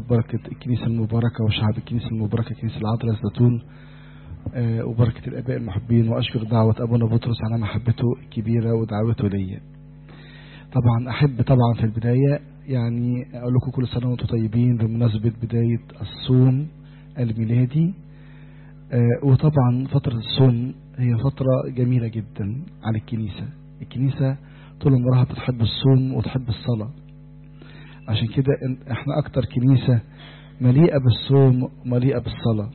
بركة الكنيسة المباركة وشعب الكنيسة المباركة كنيسة العذراء الزيتون آه، وبركة الآباء المحبين وأشكر دعوة أبونا بطرس على محبته الكبيرة ودعوته ليا طبعا أحب طبعا في البداية يعني أقول لكم كل سنة وأنتم طيبين بمناسبة بداية الصوم الميلادي آه، وطبعا فترة الصوم هي فترة جميلة جدا على الكنيسة الكنيسة طول عمرها بتحب الصوم وتحب الصلاة عشان كده إن- احنا اكتر كنيسة مليئة بالصوم ومليئة بالصلاة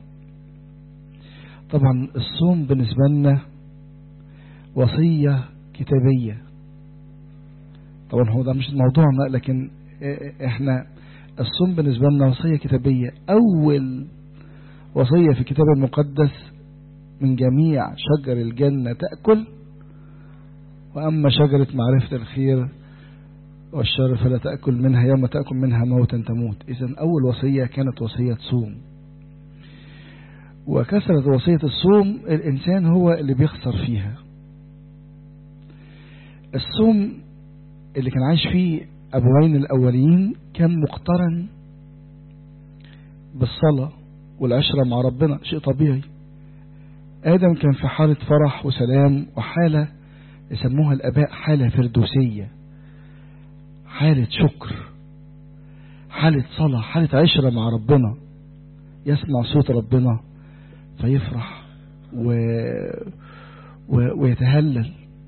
طبعا الصوم بالنسبة لنا وصية كتابية طبعا هو ده مش موضوعنا لكن اه- احنا الصوم بالنسبة لنا وصية كتابية اول وصية في الكتاب المقدس من جميع شجر الجنة تأكل وأما شجرة معرفة الخير والشر فلا تأكل منها يوم تأكل منها موتا تموت إذا أول وصية كانت وصية صوم وكثرة وصية الصوم الإنسان هو اللي بيخسر فيها الصوم اللي كان عايش فيه أبوين الأولين كان مقترن بالصلاة والعشرة مع ربنا شيء طبيعي آدم كان في حالة فرح وسلام وحالة يسموها الآباء حالة فردوسية حالة شكر حالة صلاة حالة عشرة مع ربنا يسمع صوت ربنا فيفرح و... و... ويتهلل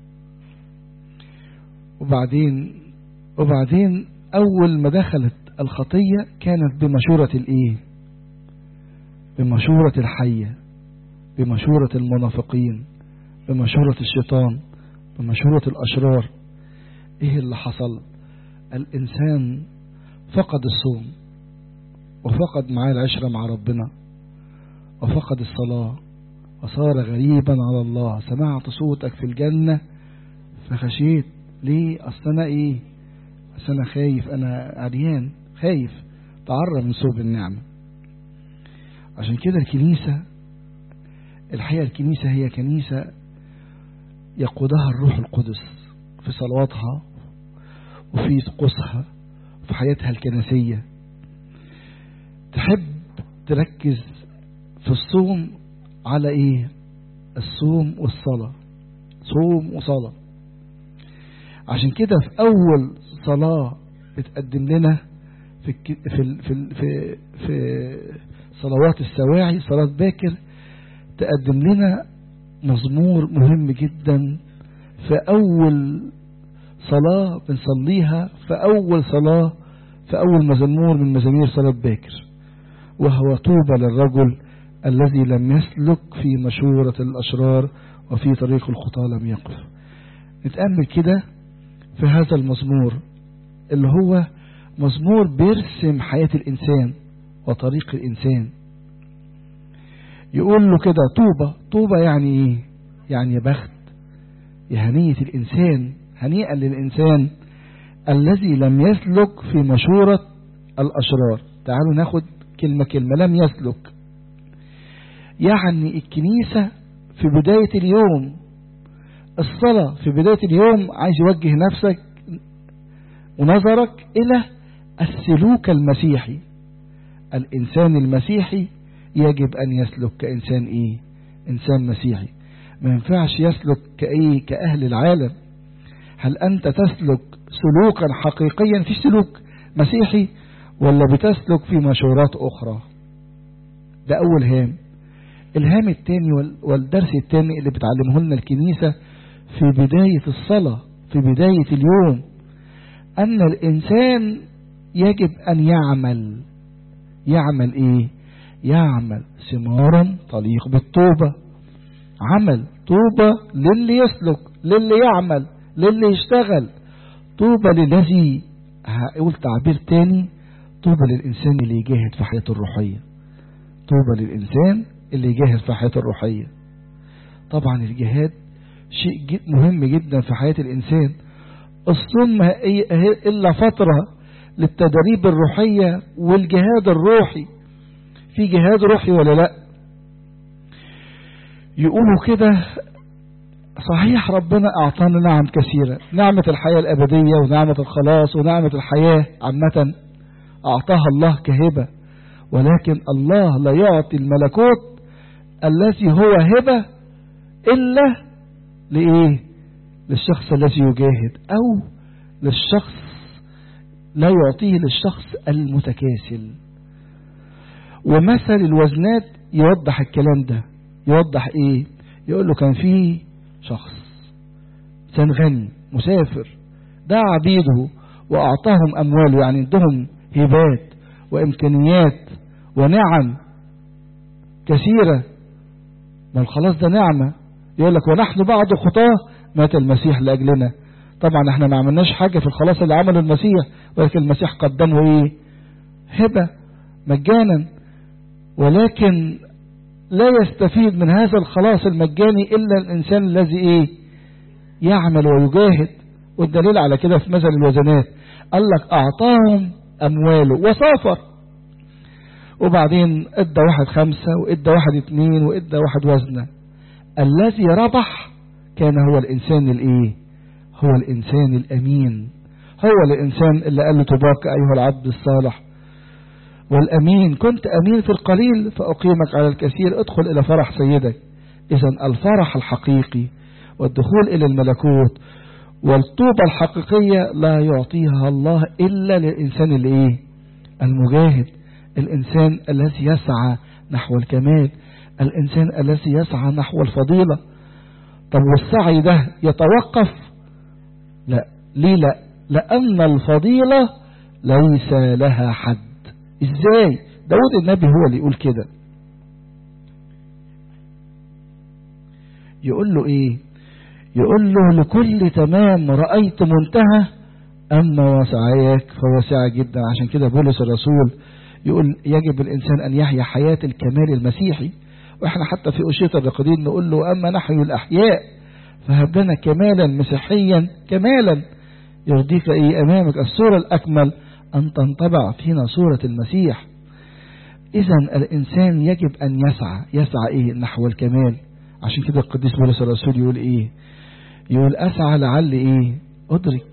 وبعدين وبعدين أول ما دخلت الخطية كانت بمشورة الإيه بمشورة الحية بمشورة المنافقين بمشورة الشيطان بمشورة الأشرار إيه اللي حصل الإنسان فقد الصوم وفقد معاه العشرة مع ربنا وفقد الصلاة وصار غريبا على الله سمعت صوتك في الجنة فخشيت ليه أصل أنا إيه أصل أنا خايف أنا عريان خايف تعرى من صوب النعمة عشان كده الكنيسة الحقيقة الكنيسة هي كنيسة يقودها الروح القدس في صلواتها وفي طقوسها وفي حياتها الكنسية تحب تركز في الصوم على ايه الصوم والصلاة صوم وصلاة عشان كده في اول صلاة بتقدم لنا في الك... في ال... في ال... في في صلوات السواعي صلاة باكر تقدم لنا مزمور مهم جدا في أول صلاة بنصليها في أول صلاة في أول مزمور من مزامير صلاة باكر وهو طوبى للرجل الذي لم يسلك في مشورة الأشرار وفي طريق الخطى لم يقف نتأمل كده في هذا المزمور اللي هو مزمور بيرسم حياة الإنسان وطريق الإنسان يقول له كده طوبة طوبة يعني ايه يعني يا بخت يا هنية الإنسان هنيئا للإنسان الذي لم يسلك في مشورة الأشرار تعالوا ناخد كلمة كلمة لم يسلك يعني الكنيسة في بداية اليوم الصلاة في بداية اليوم عايز يوجه نفسك ونظرك إلى السلوك المسيحي الإنسان المسيحي يجب أن يسلك كإنسان إيه إنسان مسيحي ما ينفعش يسلك كإيه كأهل العالم هل أنت تسلك سلوكا حقيقيا في سلوك مسيحي ولا بتسلك في مشورات أخرى ده أول هام الهام الثاني والدرس الثاني اللي بتعلمه لنا الكنيسة في بداية الصلاة في بداية اليوم أن الإنسان يجب أن يعمل يعمل إيه يعمل ثمارا تليق بالتوبة عمل طوبة للي يسلك للي يعمل للي يشتغل طوبة للذي هقول تعبير تاني طوبة للإنسان اللي يجاهد في حياته الروحية طوبة للإنسان اللي يجاهد في حياته الروحية طبعا الجهاد شيء جد مهم جدا في حياة الإنسان الصوم إلا فترة للتدريب الروحية والجهاد الروحي في جهاد روحي ولا لا يقولوا كده صحيح ربنا أعطانا نعم كثيرة نعمة الحياة الأبدية ونعمة الخلاص ونعمة الحياة عامة أعطاها الله كهبة ولكن الله لا يعطي الملكوت الذي هو هبة إلا لإيه للشخص الذي يجاهد أو للشخص لا يعطيه للشخص المتكاسل ومثل الوزنات يوضح الكلام ده يوضح ايه يقول له كان في شخص كان غني مسافر دعا عبيده واعطاهم امواله يعني عندهم هبات وامكانيات ونعم كثيرة ما خلاص ده نعمة يقول لك ونحن بعد خطاه مات المسيح لأجلنا طبعا احنا ما عملناش حاجة في الخلاص اللي عمله المسيح ولكن المسيح قدمه ايه هبة مجانا ولكن لا يستفيد من هذا الخلاص المجاني إلا الإنسان الذي إيه يعمل ويجاهد والدليل على كده في مثل الوزنات قال لك أعطاهم أمواله وسافر وبعدين ادى واحد خمسة وادى واحد اتنين وادى واحد وزنة الذي ربح كان هو الإنسان الإيه هو الإنسان الأمين هو الإنسان اللي قال له تبارك أيها العبد الصالح والأمين كنت أمين في القليل فأقيمك على الكثير ادخل إلى فرح سيدك إذا الفرح الحقيقي والدخول إلى الملكوت والطوبة الحقيقية لا يعطيها الله إلا للإنسان الإيه المجاهد الإنسان الذي يسعى نحو الكمال الإنسان الذي يسعى نحو الفضيلة طب والسعي ده يتوقف لا ليه لا لأن الفضيلة ليس لها حد ازاي داود النبي هو اللي يقول كده يقول له ايه يقول له لكل تمام رأيت منتهى أما وسعيك فواسعة جدا عشان كده بولس الرسول يقول يجب الإنسان أن يحيا حياة الكمال المسيحي وإحنا حتى في أشيط الرقدين نقول له أما نحيو الأحياء فهب لنا كمالا مسيحيا كمالا يرضيك إيه أمامك الصورة الأكمل أن تنطبع فينا صورة المسيح إذا الإنسان يجب أن يسعى يسعى إيه نحو الكمال عشان كده القديس بولس الرسول يقول إيه يقول أسعى لعل إيه أدرك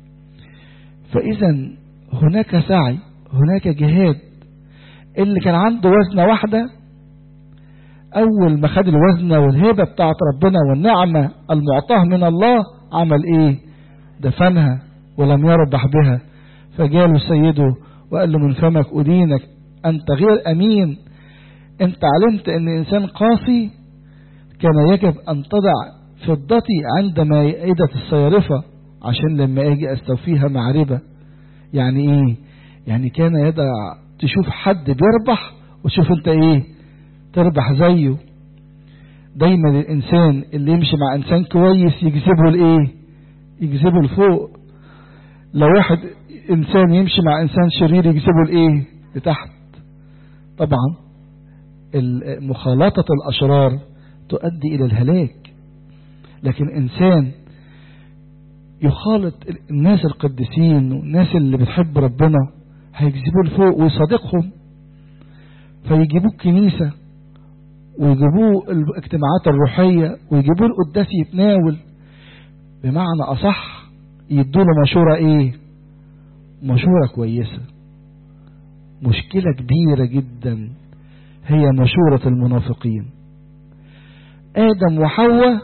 فإذا هناك سعي هناك جهاد اللي كان عنده وزنة واحدة أول ما خد الوزنة والهبة بتاعت ربنا والنعمة المعطاه من الله عمل إيه دفنها ولم يربح بها فجاله سيده وقال له من فمك أدينك أنت غير أمين أنت علمت أن إنسان قاسي كان يجب أن تضع فضتي عند مائدة الصيارفة عشان لما أجي أستوفيها مع ربا يعني إيه يعني كان يدع تشوف حد بيربح وتشوف أنت إيه تربح زيه دايما الإنسان اللي يمشي مع إنسان كويس يجذبه لإيه يجذبه لفوق لو واحد إنسان يمشي مع إنسان شرير يجذبه لإيه لتحت طبعا مخالطة الأشرار تؤدي إلى الهلاك لكن إنسان يخالط الناس القديسين والناس اللي بتحب ربنا هيجذبوه لفوق ويصادقهم فيجيبوه الكنيسة ويجيبوه الاجتماعات الروحية ويجيبوه القداس يتناول بمعنى أصح يدوله مشورة ايه مشورة كويسة مشكلة كبيرة جدا هي مشورة المنافقين آدم وحواء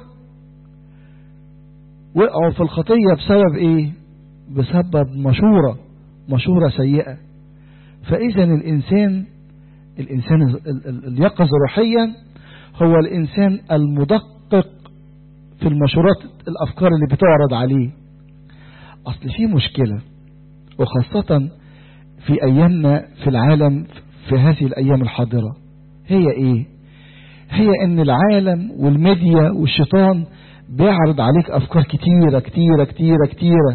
وقعوا في الخطية بسبب ايه بسبب مشورة مشورة سيئة فإذا الإنسان الإنسان اليقظ روحيا هو الإنسان المدقق في المشورات الأفكار اللي بتعرض عليه أصل في مشكلة وخاصة في أيامنا في العالم في هذه الأيام الحاضرة هي إيه هي أن العالم والميديا والشيطان بيعرض عليك أفكار كتيرة كتيرة كتيرة كتيرة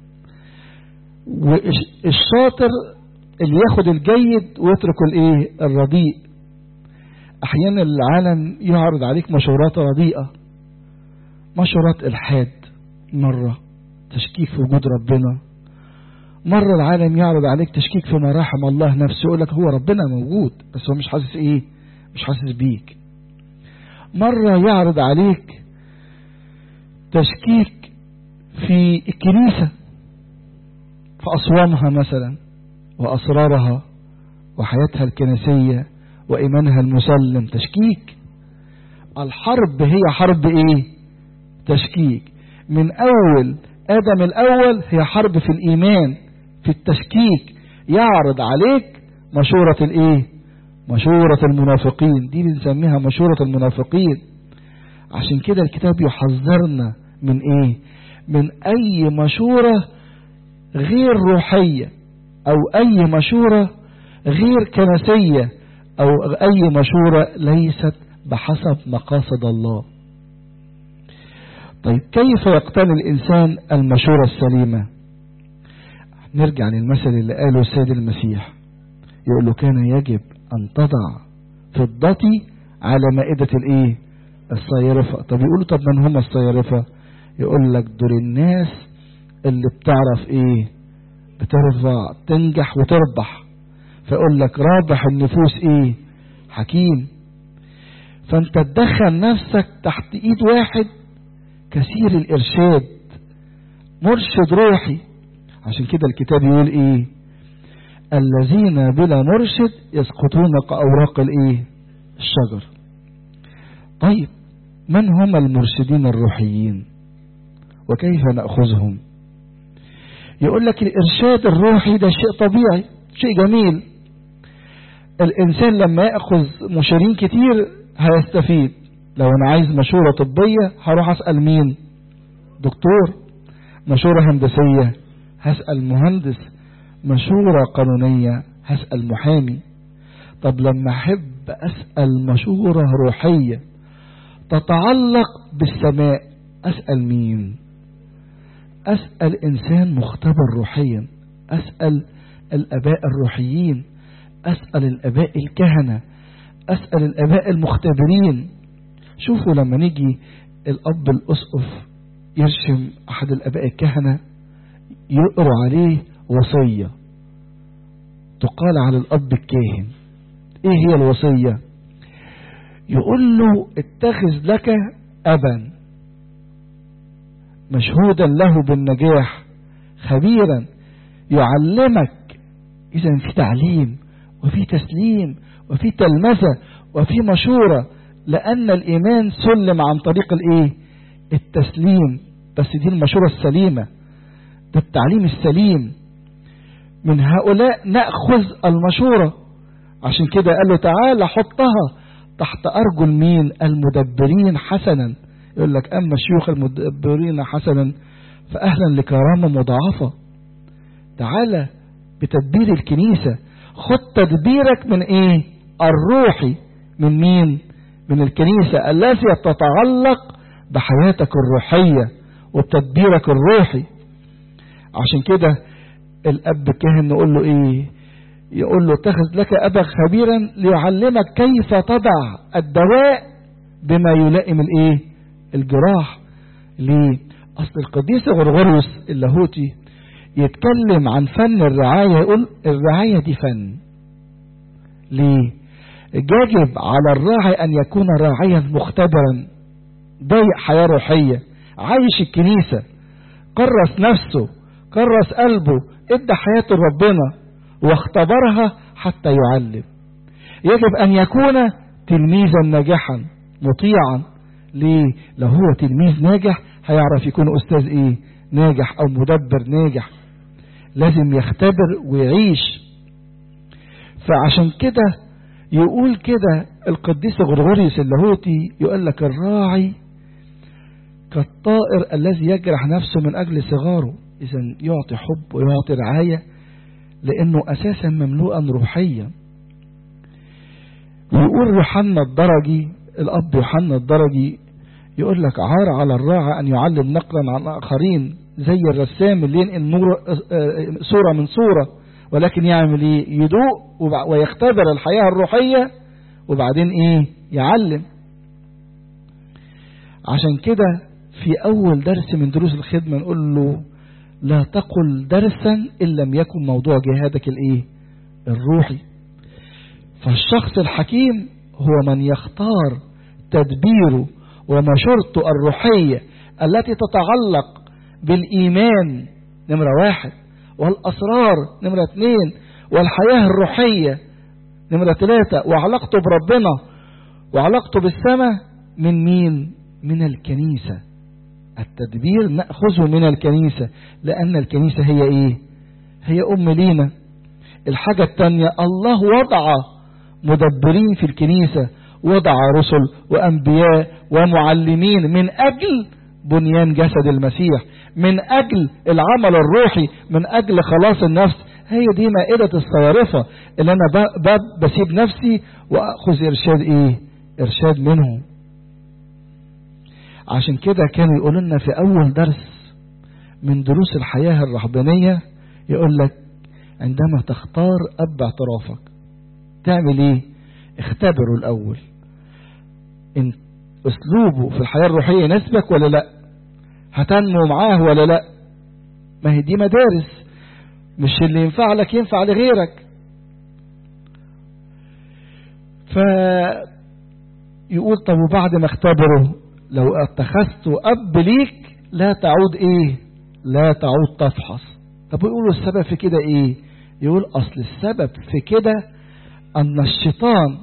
والشاطر اللي ياخد الجيد ويترك الايه الرديء احيانا العالم يعرض عليك مشورات رديئة مشورات الحاد مرة تشكيك في وجود ربنا مرة العالم يعرض عليك تشكيك في مراحم الله نفسه يقول لك هو ربنا موجود بس هو مش حاسس ايه مش حاسس بيك مرة يعرض عليك تشكيك في الكنيسة في أصوامها مثلا وأسرارها وحياتها الكنسية وإيمانها المسلم تشكيك الحرب هي حرب إيه تشكيك من أول آدم الأول هي حرب في الإيمان في التشكيك يعرض عليك مشورة الإيه مشورة المنافقين دي بنسميها مشورة المنافقين عشان كده الكتاب يحذرنا من ايه من اي مشورة غير روحية او اي مشورة غير كنسية او اي مشورة ليست بحسب مقاصد الله طيب كيف يقتني الانسان المشورة السليمة نرجع للمثل اللي قاله السيد المسيح يقول له كان يجب ان تضع فضتي على مائدة الايه الصيرفة طب يقولوا طب من هم الصيرفة يقول لك دول الناس اللي بتعرف ايه بترفع تنجح وتربح فيقول لك رابح النفوس ايه حكيم فانت تدخل نفسك تحت ايد واحد كثير الارشاد مرشد روحي عشان كده الكتاب يقول ايه الذين بلا مرشد يسقطون كأوراق الايه الشجر طيب من هم المرشدين الروحيين وكيف نأخذهم يقول لك الإرشاد الروحي ده شيء طبيعي شيء جميل الإنسان لما يأخذ مشيرين كتير هيستفيد لو أنا عايز مشورة طبية هروح أسأل مين دكتور مشورة هندسية هسأل مهندس مشورة قانونية هسأل محامي طب لما أحب أسأل مشورة روحية تتعلق بالسماء أسأل مين أسأل إنسان مختبر روحيا أسأل الأباء الروحيين أسأل الأباء الكهنة أسأل الأباء المختبرين شوفوا لما نيجي الأب الأسقف يرشم أحد الأباء الكهنة يقروا عليه وصية تقال على الأب الكاهن إيه هي الوصية يقول له اتخذ لك أبا مشهودا له بالنجاح خبيرا يعلمك إذا في تعليم وفي تسليم وفي تلمذة وفي مشورة لأن الإيمان سلم عن طريق الإيه؟ التسليم بس دي المشورة السليمة ده التعليم السليم من هؤلاء نأخذ المشورة عشان كده قال له تعالى حطها تحت أرجل مين المدبرين حسنا يقول لك أما الشيوخ المدبرين حسنا فأهلا لكرامة مضاعفة تعالى بتدبير الكنيسة خد تدبيرك من ايه الروحي من مين من الكنيسة التي تتعلق بحياتك الروحية وبتدبيرك الروحي عشان كده الاب الكاهن نقول له ايه يقول له اتخذ لك ابا خبيرا ليعلمك كيف تضع الدواء بما يلائم الايه الجراح ليه اصل القديس غرغريوس اللاهوتي يتكلم عن فن الرعاية يقول الرعاية دي فن ليه يجب على الراعي أن يكون راعيا مختبرا ضيق حياة روحية عايش الكنيسة كرس نفسه كرس قلبه ادى حياته لربنا واختبرها حتى يعلم يجب أن يكون تلميذا ناجحا مطيعا ليه لو هو تلميذ ناجح هيعرف يكون أستاذ إيه ناجح أو مدبر ناجح لازم يختبر ويعيش فعشان كده يقول كده القديس غرغوريوس اللاهوتي يقول لك الراعي كالطائر الذي يجرح نفسه من أجل صغاره إذا يعطي حب ويعطي رعاية لأنه أساسا مملوءا روحيا ويقول يوحنا الدرجي الأب يوحنا الدرجي يقول لك عار على الراعي أن يعلم نقلا عن آخرين زي الرسام اللي ينقل نور صورة من صورة ولكن يعمل ايه يدوق ويختبر الحياة الروحية وبعدين ايه يعلم عشان كده في اول درس من دروس الخدمة نقول له لا تقل درسا ان لم يكن موضوع جهادك الايه الروحي فالشخص الحكيم هو من يختار تدبيره ومشورته الروحية التي تتعلق بالإيمان نمرة واحد والأسرار نمرة اثنين والحياة الروحية نمرة ثلاثة وعلاقته بربنا وعلاقته بالسماء من مين من الكنيسة التدبير نأخذه من الكنيسة لأن الكنيسة هي إيه هي أم لينا الحاجة التانية الله وضع مدبرين في الكنيسة وضع رسل وأنبياء ومعلمين من أجل بنيان جسد المسيح من أجل العمل الروحي من أجل خلاص النفس هي دي مائدة الصيارفة اللي أنا بسيب نفسي وأخذ إرشاد إيه إرشاد منهم عشان كده كانوا يقولوا لنا في أول درس من دروس الحياة الرهبانية يقول لك عندما تختار أب اعترافك تعمل إيه اختبره الأول إن أسلوبه في الحياة الروحية يناسبك ولا لا هتنمو معاه ولا لا ما هي دي مدارس مش اللي ينفع لك ينفع لغيرك فيقول طب وبعد ما اختبره لو اتخذت أب ليك لا تعود إيه لا تعود تفحص طب يقولوا السبب في كده إيه يقول أصل السبب في كده أن الشيطان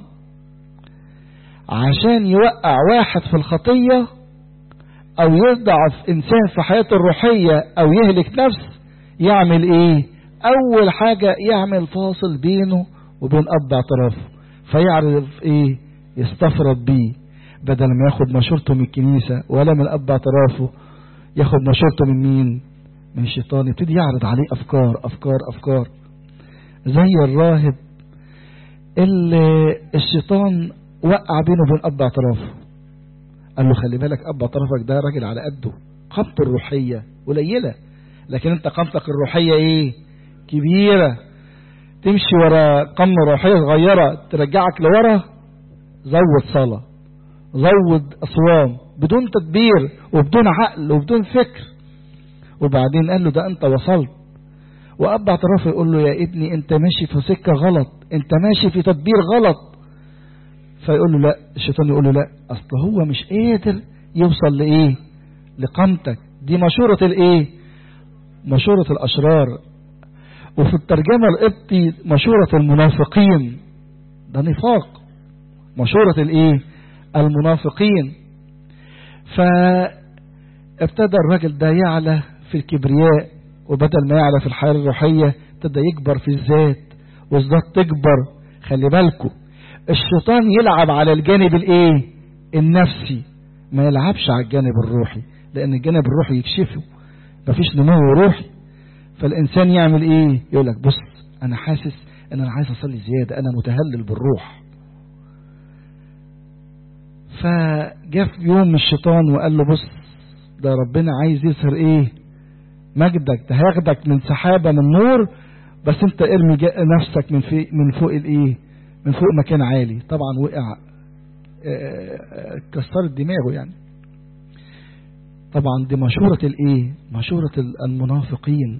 عشان يوقع واحد في الخطية أو يضعف إنسان في حياته الروحية أو يهلك نفس يعمل إيه أول حاجة يعمل فاصل بينه وبين أب اعترافه فيعرف إيه يستفرد بيه بدل ما ياخد مشورته من الكنيسة ولا من أب اعترافه ياخد مشورته من مين من الشيطان يبتدي يعرض عليه أفكار أفكار أفكار زي الراهب اللي الشيطان وقع بينه وبين أب اعترافه قال له خلي بالك أب اعترافك ده راجل على قده قامته الروحية قليلة لكن انت قامتك الروحية ايه كبيرة تمشي ورا قمة روحية صغيرة ترجعك لورا زود صلاة زود أصوام بدون تدبير وبدون عقل وبدون فكر وبعدين قال له ده انت وصلت وأب اعترافه يقول له يا ابني انت ماشي في سكة غلط انت ماشي في تدبير غلط فيقول له لا الشيطان يقول له لا اصل هو مش قادر يوصل لايه لقامتك دي مشورة الايه مشورة الاشرار وفي الترجمة القبطي مشورة المنافقين ده نفاق مشورة الايه المنافقين فابتدى الراجل ده يعلى في الكبرياء وبدل ما يعلى في الحياة الروحية ابتدى يكبر في الذات والذات تكبر خلي بالكم الشيطان يلعب على الجانب الايه النفسي ما يلعبش على الجانب الروحي لان الجانب الروحي يكشفه مفيش نمو روحي فالانسان يعمل ايه يقول لك بص انا حاسس ان انا عايز اصلي زيادة انا متهلل بالروح فجاء في يوم الشيطان وقال له بص ده ربنا عايز يظهر ايه مجدك ده هياخدك من سحابة من نور بس انت ارمي نفسك من في من فوق الايه من فوق مكان عالي طبعا وقع كسرت دماغه يعني طبعا دي مشورة الايه مشورة المنافقين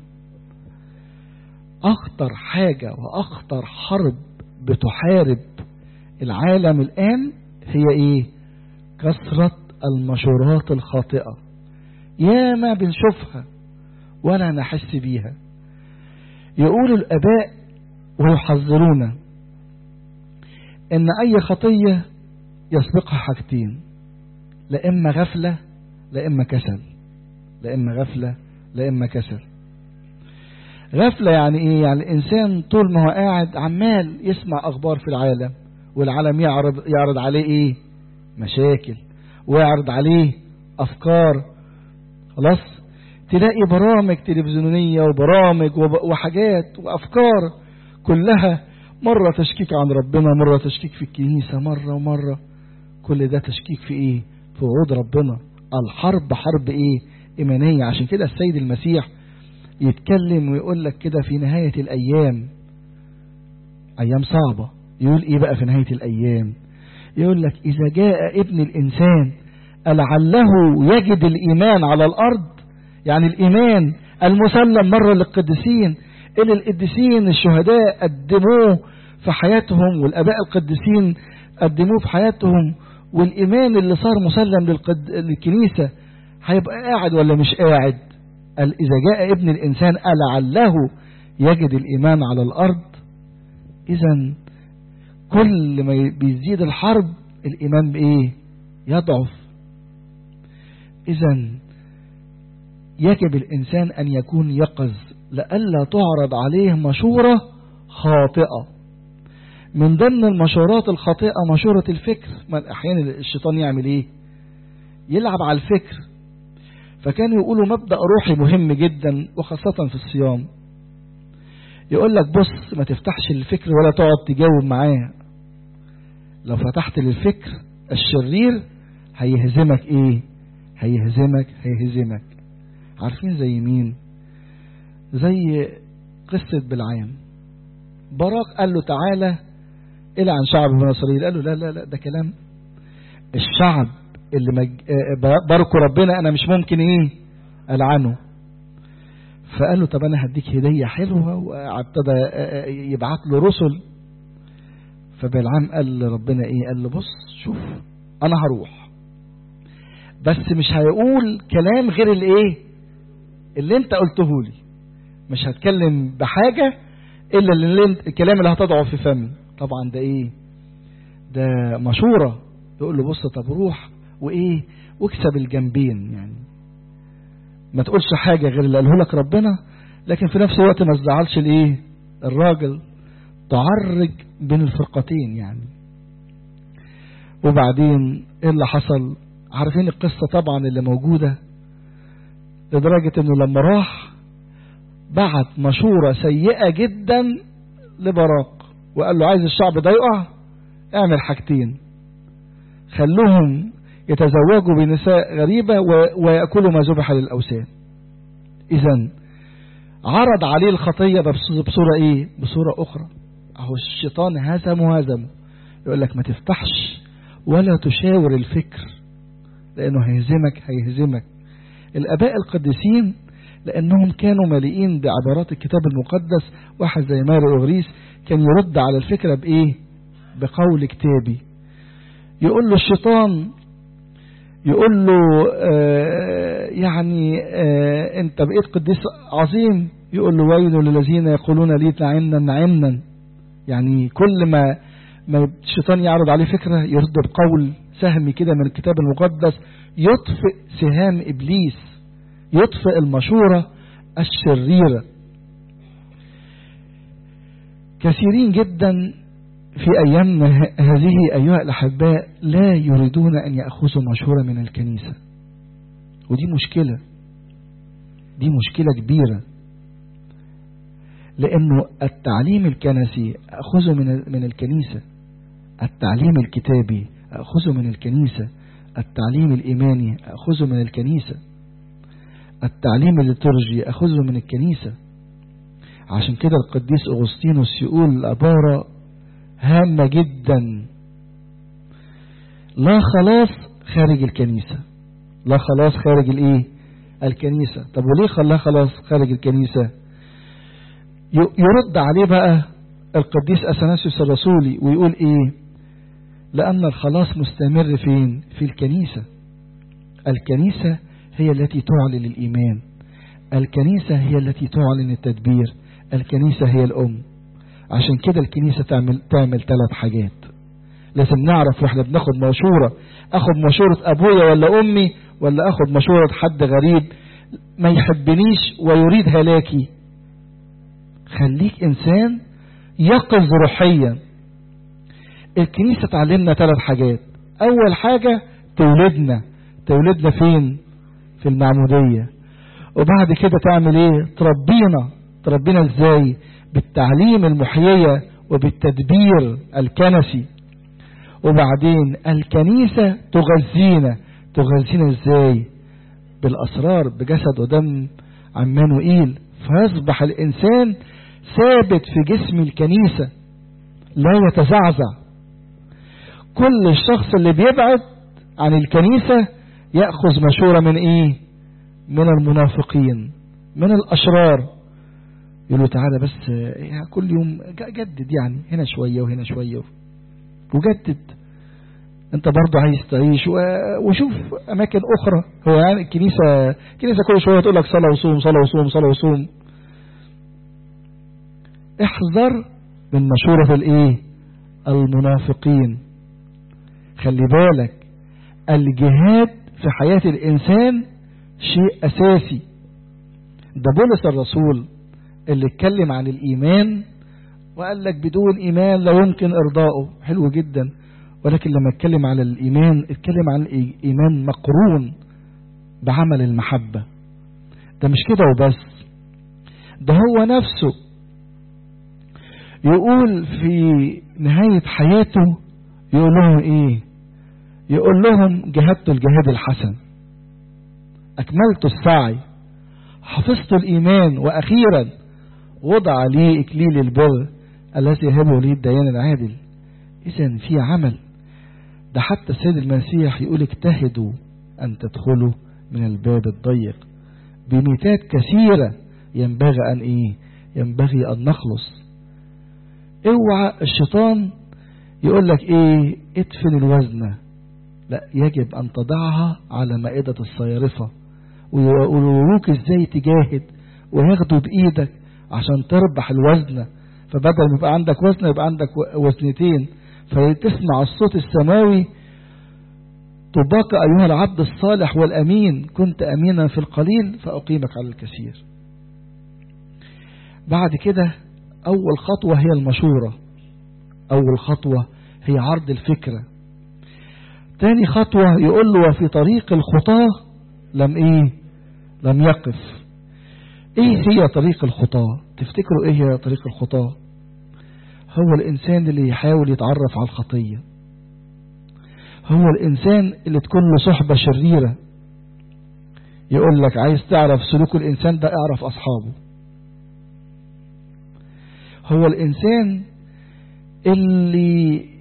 اخطر حاجة واخطر حرب بتحارب العالم الان هي ايه كثرة المشورات الخاطئة ياما بنشوفها ولا نحس بيها يقول الاباء ويحذرونا ان اي خطية يسبقها حاجتين لا اما غفلة لا اما كسل لا اما غفلة لا اما كسل غفلة يعني ايه يعني الانسان طول ما هو قاعد عمال يسمع اخبار في العالم والعالم يعرض يعرض عليه ايه مشاكل ويعرض عليه افكار خلاص تلاقي برامج تلفزيونية وبرامج وحاجات وافكار كلها مرة تشكيك عن ربنا مرة تشكيك في الكنيسة مرة ومرة كل ده تشكيك في ايه في وعود ربنا الحرب حرب ايه ايمانية عشان كده السيد المسيح يتكلم ويقول لك كده في نهاية الايام ايام صعبة يقول ايه بقى في نهاية الايام يقول لك اذا جاء ابن الانسان لعله يجد الايمان على الارض يعني الايمان المسلم مرة للقديسين اللي القديسين الشهداء قدموه في حياتهم والاباء القديسين قدموه في حياتهم والايمان اللي صار مسلم للقد... للكنيسة هيبقى قاعد ولا مش قاعد قال اذا جاء ابن الانسان لعله يجد الايمان على الارض اذا كل ما بيزيد الحرب الإيمان بإيه يضعف إذا يجب الإنسان أن يكون يقظ لئلا تعرض عليه مشورة خاطئة من ضمن المشورات الخاطئة مشورة الفكر ما أحيانا الشيطان يعمل إيه يلعب على الفكر فكانوا يقولوا مبدأ روحي مهم جدا وخاصة في الصيام يقول لك بص ما تفتحش الفكر ولا تقعد تجاوب معاه لو فتحت للفكر الشرير هيهزمك ايه هيهزمك هيهزمك عارفين زي مين زي قصة بالعام براق قال له تعالى إلى عن شعب بني إسرائيل قال له لا لا لا ده كلام الشعب اللي مج... باركوا ربنا أنا مش ممكن إيه ألعنه فقال له طب أنا هديك هدية حلوة وابتدى يبعت له رسل فبالعام قال لربنا إيه قال له بص شوف أنا هروح بس مش هيقول كلام غير الإيه اللي أنت قلته لي مش هتكلم بحاجة إلا اللي الكلام اللي هتضعه في فمي طبعا ده إيه ده مشورة يقول له بص طب روح وإيه واكسب الجنبين يعني ما تقولش حاجة غير اللي قاله لك ربنا لكن في نفس الوقت ما تزعلش الايه الراجل تعرج بين الفرقتين يعني وبعدين ايه اللي حصل عارفين القصة طبعا اللي موجودة لدرجة انه لما راح بعت مشورة سيئة جدا لبراق وقال له عايز الشعب ده يقع اعمل حاجتين خلوهم يتزوجوا بنساء غريبة ويأكلوا ما ذبح للأوثان إذا عرض عليه الخطية بصورة إيه بصورة أخرى أهو الشيطان هزم وهزم يقول لك ما تفتحش ولا تشاور الفكر لأنه هيهزمك هيهزمك الآباء القديسين لأنهم كانوا مليئين بعبارات الكتاب المقدس واحد زي ماري أوغريس كان يرد على الفكرة بإيه بقول كتابي يقول له الشيطان يقول له آه يعني آه انت بقيت قديس عظيم يقول له ويل للذين يقولون لي نعمنا نعمنا يعني كل ما ما الشيطان يعرض عليه فكرة يرد بقول سهم كده من الكتاب المقدس يطفئ سهام إبليس يطفئ المشورة الشريرة كثيرين جدا في أيامنا هذه أيها الأحباء لا يريدون أن يأخذوا مشورة من الكنيسة ودي مشكلة دي مشكلة كبيرة لأنه التعليم الكنسي أخذه من من الكنيسة التعليم الكتابي أخذه من الكنيسة التعليم الإيماني أخذه من الكنيسة التعليم الليتورجي أخذه من الكنيسة عشان كده القديس أغسطينوس يقول عبارة هامة جدا لا خلاص خارج الكنيسة لا خلاص خارج الايه الكنيسة طب وليه خلاها خلاص خارج الكنيسة يرد عليه بقى القديس أثناسيوس الرسولي ويقول ايه لأن الخلاص مستمر فين في الكنيسة الكنيسة هي التي تعلن الإيمان الكنيسة هي التي تعلن التدبير الكنيسة هي الأم عشان كده الكنيسة تعمل تعمل ثلاث حاجات لازم نعرف واحنا بناخد مشورة اخد مشورة ابويا ولا امي ولا اخد مشورة حد غريب ما يحبنيش ويريد هلاكي خليك انسان يقظ روحيا الكنيسة تعلمنا ثلاث حاجات اول حاجة تولدنا تولدنا فين في المعمودية وبعد كده تعمل ايه تربينا تربينا ازاي بالتعليم المحيية وبالتدبير الكنسي وبعدين الكنيسة تغذينا تغذينا ازاي بالأسرار بجسد ودم عمانوئيل فيصبح الإنسان ثابت في جسم الكنيسة لا يتزعزع كل الشخص اللي بيبعد عن الكنيسة يأخذ مشورة من ايه من المنافقين من الأشرار يقول له تعالى بس يعني كل يوم جدد يعني هنا شوية وهنا شوية وجدد انت برضه عايز تعيش وشوف اماكن اخرى هو يعني الكنيسة الكنيسة كل شوية تقول لك صلاة وصوم صلاة وصوم صلاة وصوم احذر من مشورة الايه المنافقين خلي بالك الجهاد في حياة الإنسان شيء أساسي ده بولس الرسول اللي اتكلم عن الإيمان وقال لك بدون إيمان لا يمكن إرضائه حلو جدا ولكن لما اتكلم على الإيمان اتكلم عن الإيمان مقرون بعمل المحبة ده مش كده وبس ده هو نفسه يقول في نهاية حياته يقول لهم ايه يقول لهم جهدت الجهاد الحسن اكملت السعي حفظت الايمان واخيرا وضع لي اكليل البر الذي يهبه لي الديان العادل اذا في عمل ده حتى السيد المسيح يقول اجتهدوا ان تدخلوا من الباب الضيق بميتات كثيرة ينبغي ان ايه ينبغي ان نخلص اوعى الشيطان يقول لك ايه ادفن الوزنة لا يجب ان تضعها على مائدة الصيرفة ويقولوك ازاي تجاهد وياخدوا بايدك عشان تربح الوزنة فبدل ما يبقى عندك وزنة يبقى عندك وزنتين فتسمع الصوت السماوي طباك أيها العبد الصالح والأمين كنت أمينا في القليل فأقيمك على الكثير بعد كده أول خطوة هي المشورة أول خطوة هي عرض الفكرة تاني خطوة يقول له وفي طريق الخطاة لم إيه لم يقف إيه هي طريق الخطاة تفتكروا إيه هي طريق الخطاة هو الإنسان اللي يحاول يتعرف على الخطية هو الإنسان اللي تكون له صحبة شريرة يقول لك عايز تعرف سلوك الإنسان ده اعرف أصحابه هو الإنسان اللي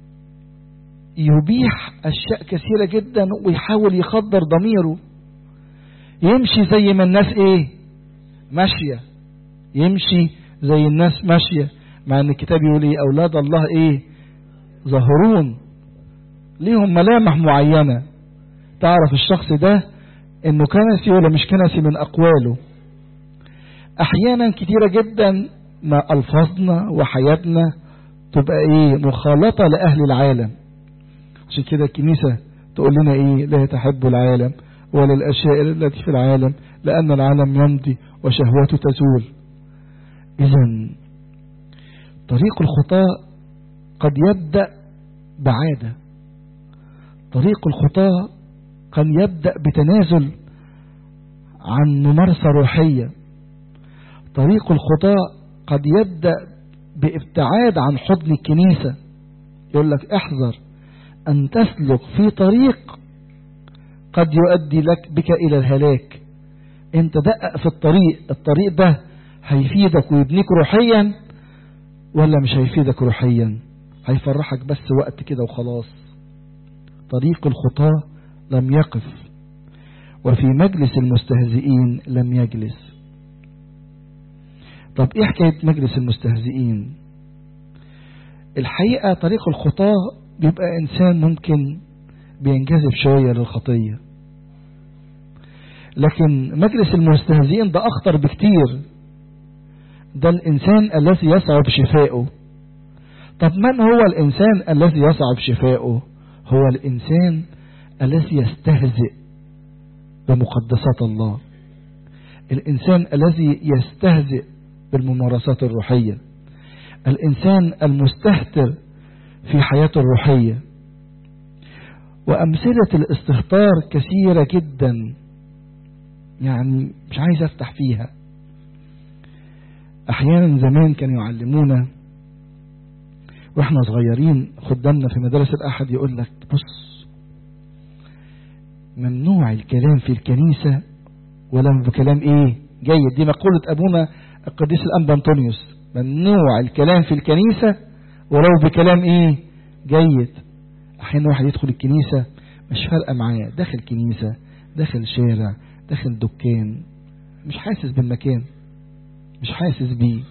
يبيح أشياء كثيرة جدا ويحاول يخدر ضميره يمشي زي ما الناس ايه ماشية يمشي زي الناس ماشية مع ان الكتاب يقول ايه اولاد الله ايه ظاهرون ليهم ملامح معينة تعرف الشخص ده انه كنسي ولا مش كنسي من اقواله احيانا كتيرة جدا ما الفاظنا وحياتنا تبقى ايه مخالطة لاهل العالم عشان كده الكنيسة تقول لنا ايه لا تحب العالم ولا الاشياء التي في العالم لان العالم يمضي وشهوته تزول اذا طريق الخطاة قد يبدأ بعادة طريق الخطاة قد يبدأ بتنازل عن ممارسة روحية طريق الخطاة قد يبدأ بابتعاد عن حضن الكنيسة يقول لك احذر أن تسلك في طريق قد يؤدي لك بك إلى الهلاك انت دقق في الطريق الطريق ده هيفيدك ويبنيك روحيا ولا مش هيفيدك روحيا هيفرحك بس وقت كده وخلاص طريق الخطاة لم يقف وفي مجلس المستهزئين لم يجلس طب ايه حكاية مجلس المستهزئين الحقيقة طريق الخطاة بيبقى انسان ممكن بينجذب شوية للخطية لكن مجلس المستهزئين ده اخطر بكتير ده الانسان الذي يصعب شفاؤه طب من هو الانسان الذي يصعب شفاؤه هو الانسان الذي يستهزئ بمقدسات الله الانسان الذي يستهزئ بالممارسات الروحية الانسان المستهتر في حياته الروحية وامثلة الاستهتار كثيرة جدا يعني مش عايز افتح فيها احيانا زمان كانوا يعلمونا واحنا صغيرين خدامنا في مدارس الاحد يقول لك بص ممنوع الكلام في الكنيسة ولا بكلام ايه جيد دي مقولة ابونا القديس الانبا انطونيوس ممنوع الكلام في الكنيسة ولو بكلام ايه جيد احيانا واحد يدخل الكنيسة مش فارقة معاه داخل كنيسة داخل شارع داخل دكان مش حاسس بالمكان مش حاسس بيه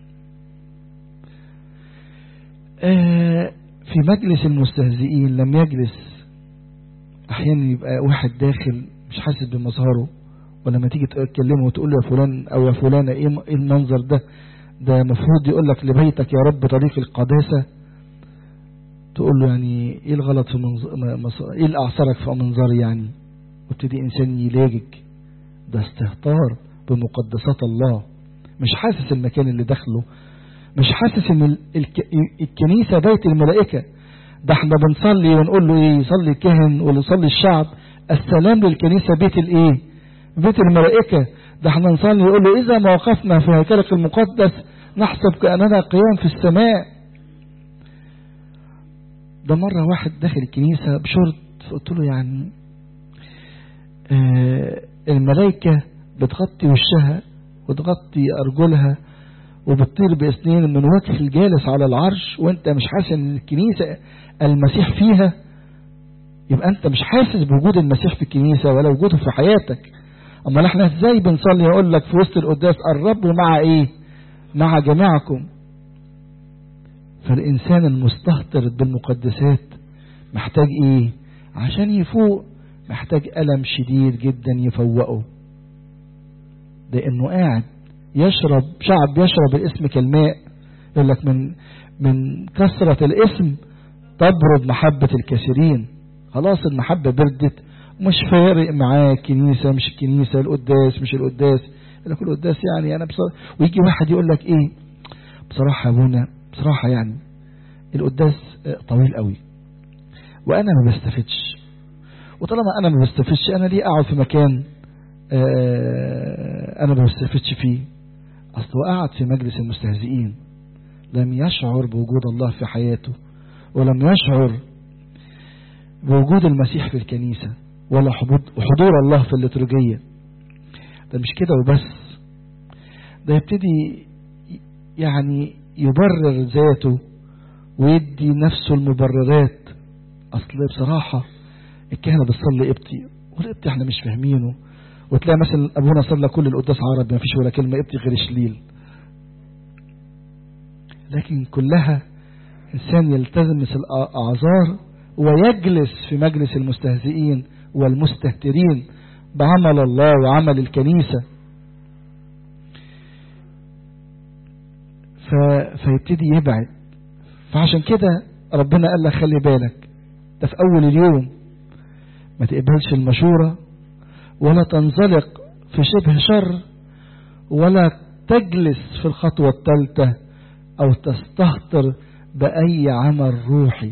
آه في مجلس المستهزئين لم يجلس احيانا يبقى واحد داخل مش حاسس بمظهره ولما تيجي تكلمه وتقول له يا فلان او يا فلانة ايه المنظر ده ده مفروض يقول لك لبيتك يا رب طريق القداسة تقول له يعني ايه الغلط في منظر ايه اللي اعصرك في منظري يعني وابتدي انسان يلاجج ده استهتار بمقدسات الله مش حاسس المكان اللي داخله مش حاسس ان الكنيسة بيت الملائكة ده احنا بنصلي ونقول له ايه يصلي الكاهن ولا يصلي الشعب السلام للكنيسة بيت الايه بيت الملائكة ده احنا نصلي يقول له اذا ما وقفنا في هيكلك المقدس نحسب كأننا قيام في السماء ده مرة واحد داخل الكنيسة بشرط فقلت له يعني اه الملائكة بتغطي وشها وتغطي أرجلها وبتطير باسنين من وجه الجالس على العرش وانت مش حاسس ان الكنيسة المسيح فيها يبقى انت مش حاسس بوجود المسيح في الكنيسة ولا وجوده في حياتك اما احنا ازاي بنصلي يقول لك في وسط القداس الرب مع ايه مع جميعكم فالانسان المستهتر بالمقدسات محتاج ايه عشان يفوق محتاج ألم شديد جدا يفوقه لانه قاعد يشرب شعب يشرب الاسم كالماء يقول لك من من كثرة الاسم تبرد محبة الكثيرين خلاص المحبة بردت مش فارق معاه الكنيسة مش الكنيسة القداس مش القداس يقول لك القداس يعني انا بصراحة ويجي واحد يقول لك ايه بصراحة يا ابونا بصراحة يعني القداس طويل قوي وانا ما بستفدش وطالما انا ما بستفدش انا ليه اقعد في مكان انا ما بستفدش فيه اصله قعد في مجلس المستهزئين لم يشعر بوجود الله في حياته ولم يشعر بوجود المسيح في الكنيسة ولا حضور الله في الليتورجية ده مش كده وبس ده يبتدي يعني يبرر ذاته ويدي نفسه المبررات اصل بصراحة الكهنة بتصلي ابتي والابتي احنا مش فاهمينه وتلاقي مثلا ابونا صلى كل القداس عربي ما فيش ولا كلمة ابتي غير شليل لكن كلها انسان يلتزم الاعذار ويجلس في مجلس المستهزئين والمستهترين بعمل الله وعمل الكنيسة ف... فيبتدي يبعد فعشان كده ربنا قال لك خلي بالك ده في أول اليوم ما تقبلش المشورة ولا تنزلق في شبه شر ولا تجلس في الخطوة الثالثة أو تستهتر بأي عمل روحي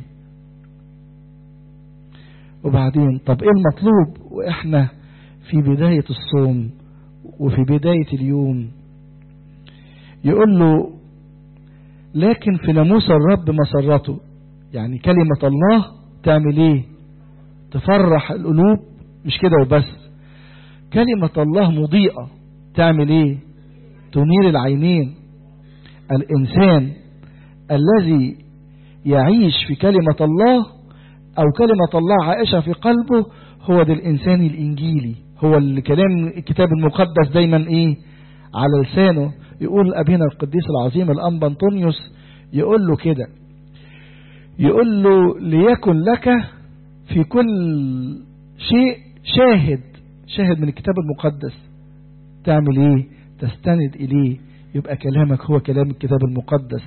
وبعدين طب ايه المطلوب واحنا في بداية الصوم وفي بداية اليوم يقول له لكن في ناموس الرب مسرته يعني كلمة الله تعمل ايه تفرح القلوب مش كده وبس كلمة الله مضيئة تعمل ايه تنير العينين الانسان الذي يعيش في كلمة الله او كلمة الله عائشة في قلبه هو ده الانسان الانجيلي هو اللي كلام الكتاب المقدس دايما ايه على لسانه يقول ابينا القديس العظيم الانبا انطونيوس يقول له كده يقول له ليكن لك في كل شيء شاهد شاهد من الكتاب المقدس تعمل ايه تستند اليه يبقى كلامك هو كلام الكتاب المقدس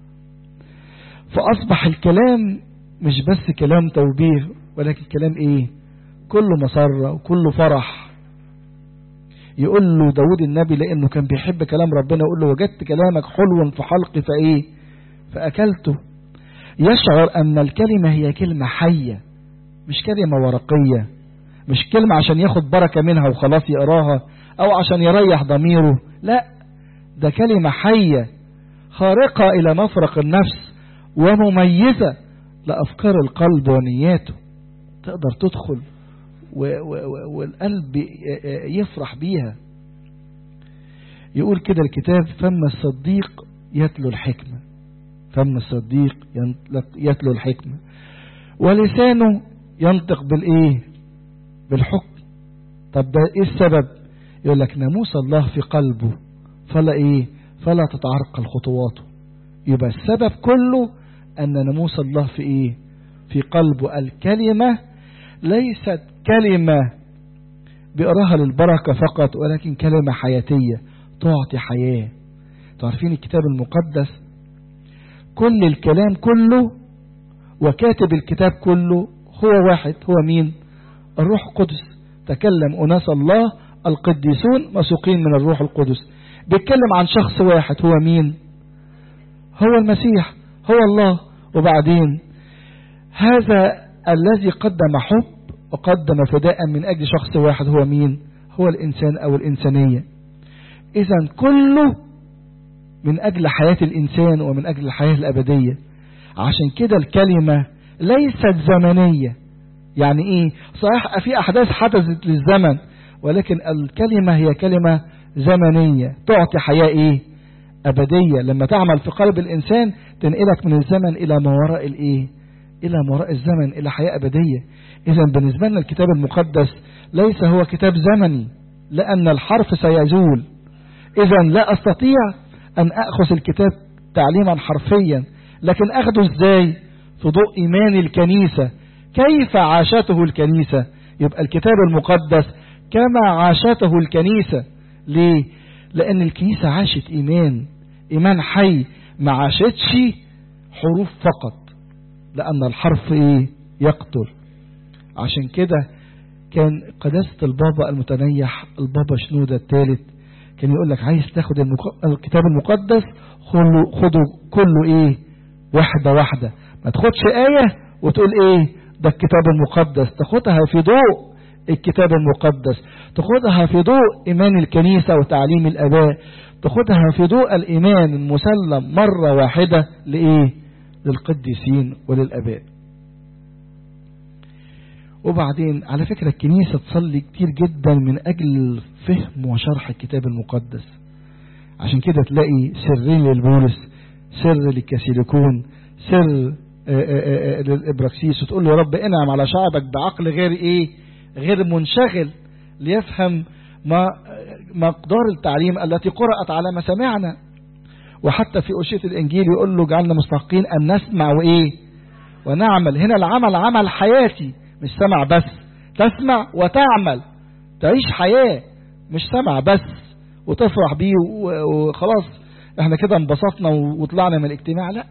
فاصبح الكلام مش بس كلام توبيه ولكن كلام ايه كله مسرة وكله فرح يقول له داود النبي لانه كان بيحب كلام ربنا يقول له وجدت كلامك حلو في حلقي فايه فاكلته يشعر ان الكلمة هي كلمة حية مش كلمة ورقية مش كلمة عشان ياخد بركة منها وخلاص يقراها او عشان يريح ضميره لا ده كلمة حية خارقة الى مفرق النفس ومميزة لأفكار القلب ونياته تقدر تدخل و و و والقلب يفرح بيها يقول كده الكتاب فم الصديق يتلو الحكمة فم الصديق يتلو الحكمة ولسانه ينطق بالايه بالحكم طب ده ايه السبب يقول لك ناموس الله في قلبه فلا ايه فلا تتعرقل خطواته يبقى السبب كله أن ناموس الله في إيه في قلبه الكلمة ليست كلمة بيقراها للبركة فقط ولكن كلمة حياتية تعطي حياة تعرفين الكتاب المقدس كل الكلام كله وكاتب الكتاب كله هو واحد هو مين الروح القدس تكلم أناس الله القديسون مسوقين من الروح القدس بيتكلم عن شخص واحد هو مين هو المسيح هو الله وبعدين هذا الذي قدم حب وقدم فداء من أجل شخص واحد هو مين هو الإنسان أو الإنسانية إذا كله من أجل حياة الإنسان ومن أجل الحياة الأبدية عشان كده الكلمة ليست زمنية يعني إيه صحيح في أحداث حدثت للزمن ولكن الكلمة هي كلمة زمنية تعطي حياة إيه أبدية لما تعمل في قلب الإنسان تنقلك من الزمن إلى ما وراء الإيه إلى ما وراء الزمن إلى حياة أبدية إذا بالنسبة لنا الكتاب المقدس ليس هو كتاب زمني لأن الحرف سيزول إذا لا أستطيع أن أخذ الكتاب تعليما حرفيا لكن أخذه إزاي في ضوء إيمان الكنيسة كيف عاشته الكنيسة يبقى الكتاب المقدس كما عاشته الكنيسة ليه لأن الكنيسة عاشت إيمان إيمان حي ما عاشتش حروف فقط لأن الحرف إيه يقتل عشان كده كان قداسة البابا المتنيح البابا شنودة الثالث كان يقول لك عايز تاخد المق... الكتاب المقدس خده, خده كله ايه واحدة واحدة ما تاخدش آية وتقول ايه ده الكتاب المقدس تاخدها في ضوء الكتاب المقدس تاخدها في ضوء إيمان الكنيسة وتعليم الآباء تاخدها في ضوء الإيمان المسلم مرة واحدة لإيه للقديسين وللآباء وبعدين على فكرة الكنيسة تصلي كتير جدا من أجل فهم وشرح الكتاب المقدس عشان كده تلاقي سرين للبولس سر للكاسيليكون سر للإبراكسيس وتقول له يا رب انعم على شعبك بعقل غير ايه غير منشغل ليفهم ما مقدار التعليم التي قرأت على مسامعنا وحتى في أشية الإنجيل يقول له جعلنا مستحقين أن نسمع وإيه ونعمل هنا العمل عمل حياتي مش سمع بس تسمع وتعمل تعيش حياة مش سمع بس وتفرح بيه وخلاص احنا كده انبسطنا وطلعنا من الاجتماع لا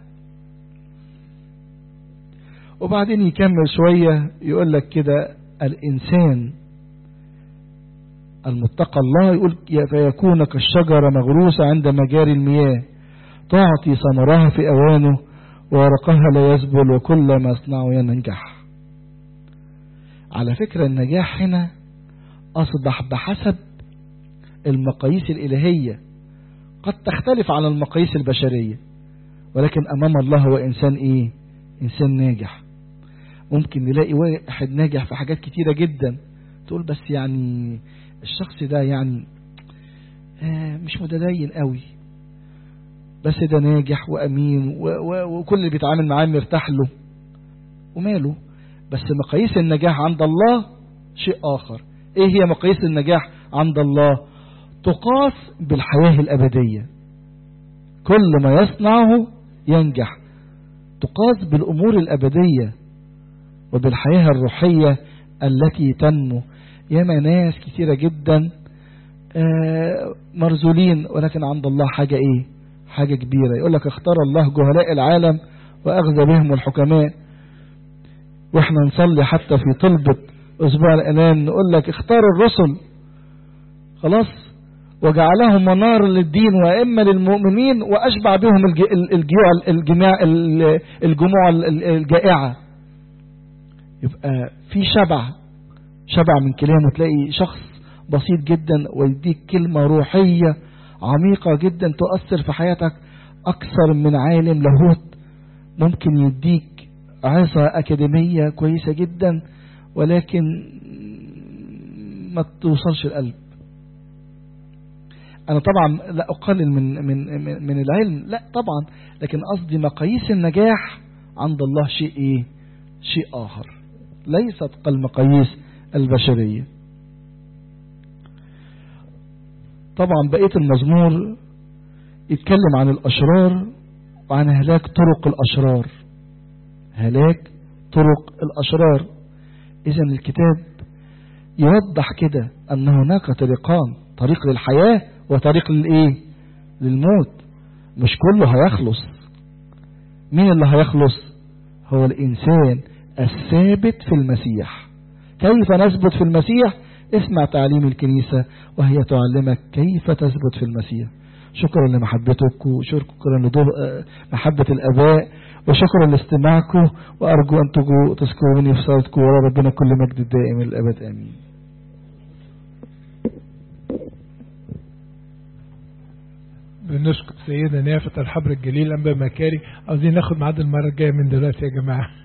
وبعدين يكمل شوية يقول لك كده الإنسان المتقى الله يقول فيكون كالشجرة مغروسة عند مجاري المياه تعطي ثمرها في أوانه ورقها لا يزبل وكل ما يصنعه ينجح على فكرة النجاح هنا أصبح بحسب المقاييس الإلهية قد تختلف عن المقاييس البشرية ولكن أمام الله هو إنسان إيه إنسان ناجح ممكن نلاقي واحد ناجح في حاجات كتيرة جدا تقول بس يعني الشخص ده يعني آه مش متدين قوي بس ده ناجح وأمين وكل اللي بيتعامل معاه مرتاح له وماله بس مقاييس النجاح عند الله شيء آخر ايه هي مقاييس النجاح عند الله تقاس بالحياة الأبدية كل ما يصنعه ينجح تقاس بالأمور الأبدية وبالحياة الروحية التي تنمو ياما ناس كثيرة جدا مرزولين ولكن عند الله حاجة ايه حاجة كبيرة يقول لك اختار الله جهلاء العالم وأخذ بهم الحكماء واحنا نصلي حتى في طلبة أسبوع الأنام نقول لك اختار الرسل خلاص وجعلهم منار للدين وأئمة للمؤمنين وأشبع بهم الجيوع الجماع الجموع الجائعة يبقى في شبع شبع من كلامه تلاقي شخص بسيط جدا ويديك كلمة روحية عميقة جدا تؤثر في حياتك أكثر من عالم لاهوت ممكن يديك عظة أكاديمية كويسة جدا ولكن ما توصلش القلب أنا طبعا لا أقلل من, من, من العلم لا طبعا لكن قصدي مقاييس النجاح عند الله شيء إيه شيء آخر ليست كالمقاييس البشرية طبعا بقية المزمور يتكلم عن الأشرار وعن هلاك طرق الأشرار هلاك طرق الأشرار إذا الكتاب يوضح كده أن هناك طريقان طريق للحياة وطريق للإيه للموت مش كله هيخلص مين اللي هيخلص هو الإنسان الثابت في المسيح كيف نثبت في المسيح اسمع تعليم الكنيسة وهي تعلمك كيف تثبت في المسيح شكرا لمحبتك وشكرا لمحبة الأباء وشكرا لاستماعكم وأرجو أن تجوا تذكروني في صلاتكم ورا ربنا كل مجد الدائم الأبد آمين بنشكر سيدنا نافت الحبر الجليل أنبا مكاري عاوزين ناخد ميعاد المرة الجاية من دلوقتي يا جماعة